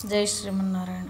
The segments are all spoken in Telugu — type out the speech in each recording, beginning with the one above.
జై శ్రీమన్నారాయణ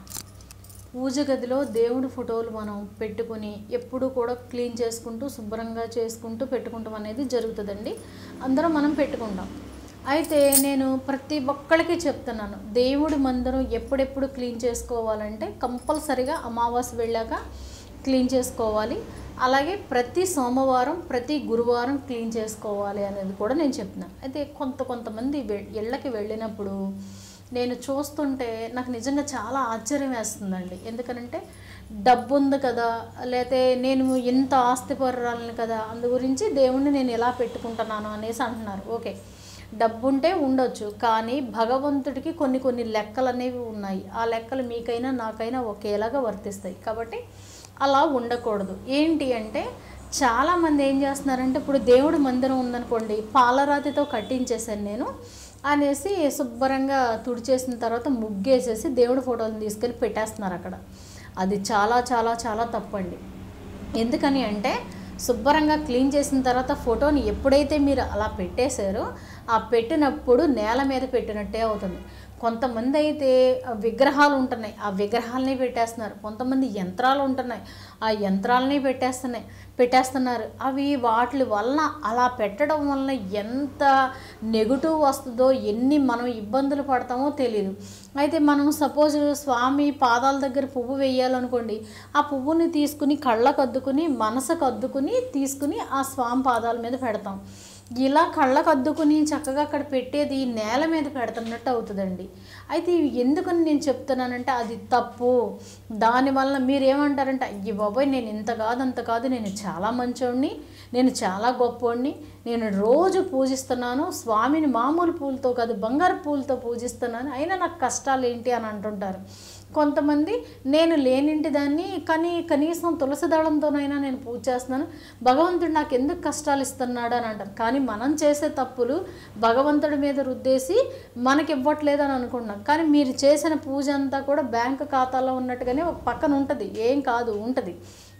పూజ గదిలో దేవుడి ఫోటోలు మనం పెట్టుకుని ఎప్పుడు కూడా క్లీన్ చేసుకుంటూ శుభ్రంగా చేసుకుంటూ పెట్టుకుంటాం అనేది జరుగుతుందండి అందరం మనం పెట్టుకుంటాం అయితే నేను ప్రతి ఒక్కరికి చెప్తున్నాను దేవుడి మందిరం ఎప్పుడెప్పుడు క్లీన్ చేసుకోవాలంటే కంపల్సరిగా అమావాస్య వెళ్ళాక క్లీన్ చేసుకోవాలి అలాగే ప్రతి సోమవారం ప్రతి గురువారం క్లీన్ చేసుకోవాలి అనేది కూడా నేను చెప్తున్నాను అయితే కొంత కొంతమంది వె- ఇళ్ళకి వెళ్ళినప్పుడు నేను చూస్తుంటే నాకు నిజంగా చాలా ఆశ్చర్యం వేస్తుందండి ఎందుకనంటే డబ్బు ఉంది కదా లేతే నేను ఇంత ఆస్తిపరురాలని కదా అందు గురించి దేవుణ్ణి నేను ఎలా పెట్టుకుంటున్నాను అనేసి అంటున్నారు ఓకే డబ్బు ఉంటే ఉండొచ్చు కానీ భగవంతుడికి కొన్ని కొన్ని లెక్కలు అనేవి ఉన్నాయి ఆ లెక్కలు మీకైనా నాకైనా ఒకేలాగా వర్తిస్తాయి కాబట్టి అలా ఉండకూడదు ఏంటి అంటే చాలామంది ఏం చేస్తున్నారంటే ఇప్పుడు దేవుడి మందిరం ఉందనుకోండి పాలరాతితో కట్టించేసాను నేను అనేసి శుభ్రంగా తుడిచేసిన తర్వాత ముగ్గేసేసి దేవుడి ఫోటోలను తీసుకెళ్ళి పెట్టేస్తున్నారు అక్కడ అది చాలా చాలా చాలా తప్పండి ఎందుకని అంటే శుభ్రంగా క్లీన్ చేసిన తర్వాత ఫోటోని ఎప్పుడైతే మీరు అలా పెట్టేశారో ఆ పెట్టినప్పుడు నేల మీద పెట్టినట్టే అవుతుంది కొంతమంది అయితే ఆ విగ్రహాలు ఉంటున్నాయి ఆ విగ్రహాలని పెట్టేస్తున్నారు కొంతమంది యంత్రాలు ఉంటున్నాయి ఆ యంత్రాలని పెట్టేస్తున్నాయి పెట్టేస్తున్నారు అవి వాటి వలన అలా పెట్టడం వలన ఎంత నెగిటివ్ వస్తుందో ఎన్ని మనం ఇబ్బందులు పడతామో తెలియదు అయితే మనం సపోజ్ స్వామి పాదాల దగ్గర పువ్వు వేయాలనుకోండి ఆ పువ్వుని తీసుకుని కళ్ళకు అద్దుకుని మనసుకు అద్దుకుని తీసుకుని ఆ స్వామి పాదాల మీద పెడతాం ఇలా కళ్ళకు అద్దుకుని చక్కగా అక్కడ పెట్టేది నేల మీద పెడుతున్నట్టు అవుతుందండి అయితే ఇవి ఎందుకని నేను చెప్తున్నానంటే అది తప్పు దానివల్ల మీరు ఏమంటారంటే అయ్యి బాబోయ్ నేను ఇంత కాదు అంత కాదు నేను చాలా మంచోడిని నేను చాలా గొప్పోడిని నేను రోజు పూజిస్తున్నాను స్వామిని మామూలు పూలతో కాదు బంగారు పూలతో పూజిస్తున్నాను అయినా నాకు కష్టాలు ఏంటి అని అంటుంటారు కొంతమంది నేను లేనింటి దాన్ని కానీ కనీసం తులసి దళంతోనైనా నేను పూజ చేస్తున్నాను భగవంతుడు నాకు ఎందుకు కష్టాలు ఇస్తున్నాడు అని అంటారు కానీ మనం చేసే తప్పులు భగవంతుడి మీద రుద్దేసి మనకి ఇవ్వట్లేదు అని అనుకుంటున్నాం కానీ మీరు చేసిన పూజ అంతా కూడా బ్యాంక్ ఖాతాలో ఉన్నట్టుగానే ఒక పక్కన ఉంటుంది ఏం కాదు ఉంటుంది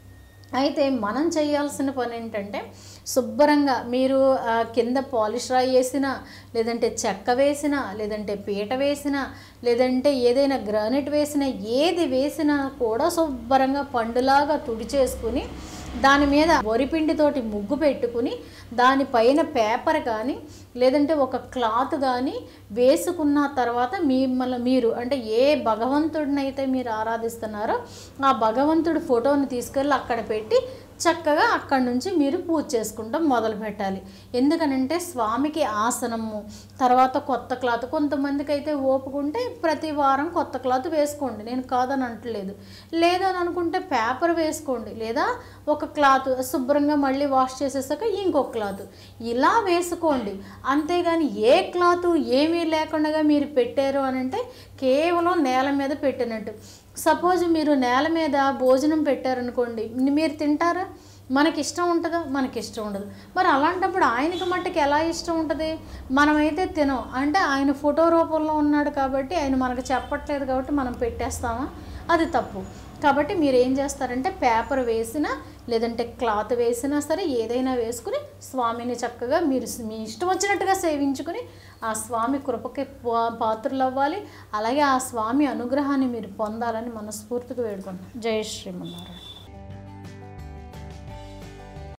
అయితే మనం చేయాల్సిన పని ఏంటంటే శుభ్రంగా మీరు ఆ, కింద పాలిష్ రాయి వేసినా లేదంటే చెక్క వేసినా లేదంటే పీట వేసినా లేదంటే ఏదైనా గ్రానైట్ వేసినా ఏది వేసినా కూడా శుభ్రంగా పండులాగా తుడిచేసుకుని దాని మీద వరిపిండితోటి ముగ్గు పెట్టుకుని దానిపైన పేపర్ కానీ లేదంటే ఒక క్లాత్ కానీ వేసుకున్న తర్వాత మిమ్మల్ని మీరు అంటే ఏ భగవంతుడినైతే మీరు ఆరాధిస్తున్నారో ఆ భగవంతుడి ఫోటోని తీసుకెళ్ళి అక్కడ పెట్టి చక్కగా అక్కడి నుంచి మీరు పూజ చేసుకుంటాం మొదలు పెట్టాలి ఎందుకనంటే స్వామికి ఆసనము తర్వాత కొత్త క్లాత్ కొంతమందికి అయితే ఓపుకుంటే ప్రతి వారం కొత్త క్లాత్ వేసుకోండి నేను కాదని అంటలేదు లేదని అనుకుంటే పేపర్ వేసుకోండి లేదా ఒక క్లాత్ శుభ్రంగా మళ్ళీ వాష్ చేసేసాక ఇంకొక క్లాత్ ఇలా వేసుకోండి అంతేగాని ఏ క్లాత్ ఏమీ లేకుండా మీరు పెట్టారు అని అంటే కేవలం నేల మీద పెట్టినట్టు సపోజ్ మీరు నేల మీద భోజనం పెట్టారనుకోండి మీరు తింటారా మనకి ఇష్టం ఉంటుందా మనకి ఇష్టం ఉండదు మరి అలాంటప్పుడు ఆయనకి మట్టుకు ఎలా ఇష్టం ఉంటుంది మనమైతే తినం అంటే ఆయన ఫోటో రూపంలో ఉన్నాడు కాబట్టి ఆయన మనకు చెప్పట్లేదు కాబట్టి మనం పెట్టేస్తామా అది తప్పు కాబట్టి మీరు ఏం చేస్తారంటే పేపర్ వేసినా లేదంటే క్లాత్ వేసినా సరే ఏదైనా వేసుకుని స్వామిని చక్కగా మీరు మీ ఇష్టం వచ్చినట్టుగా సేవించుకుని ఆ స్వామి కృపకి పా- పాత్రలు అవ్వాలి అలాగే ఆ స్వామి అనుగ్రహాన్ని మీరు పొందాలని మనస్ఫూర్తిగా వేడుకుంటున్నాం జయ శ్రీమన్నారాయణ